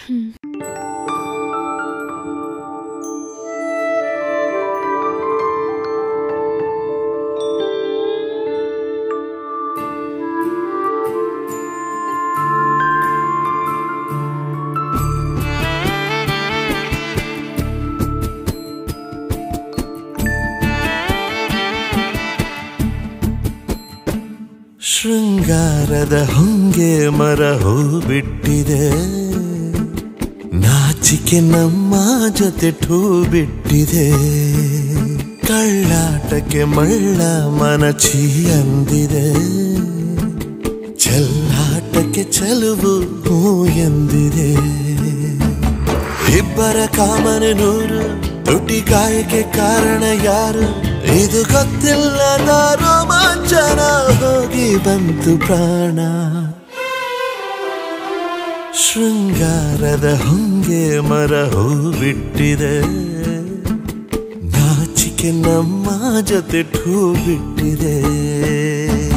ಶೃಂಗಾರದ ಹೊಂಗೆ ಮರ ಹೂ ಬಿಟ್ಟಿದೆ ನಾಚಿಕೆ ನಮ್ಮ ಜೊತೆ ಠೂ ಬಿಟ್ಟಿದೆ ಕಳ್ಳಾಟಕ್ಕೆ ಮಳ್ಳ ಮನಚಿ ಅಂದಿದೆ ಚೆಲ್ಲಾಟಕ್ಕೆ ಚೆಲುವು ಹೂ ಎಂದಿದೆ ಇಬ್ಬರ ಕಾಮನೆ ನೂರು ತುಟಿ ಕಾಯಕ್ಕೆ ಕಾರಣ ಯಾರು ಇದು ಗೊತ್ತಿಲ್ಲದ ರೋಮಾಂಚನ ಹೋಗಿ ಬಂತು ಪ್ರಾಣ ಶೃಂಗಾರದ ಹೊಂಗೆ ಮರ ಹೂ ಬಿಟ್ಟಿದೆ ನಾಚಿಕೆ ನಮ್ಮ ಜೊತೆ ಠೂ ಬಿಟ್ಟಿದೆ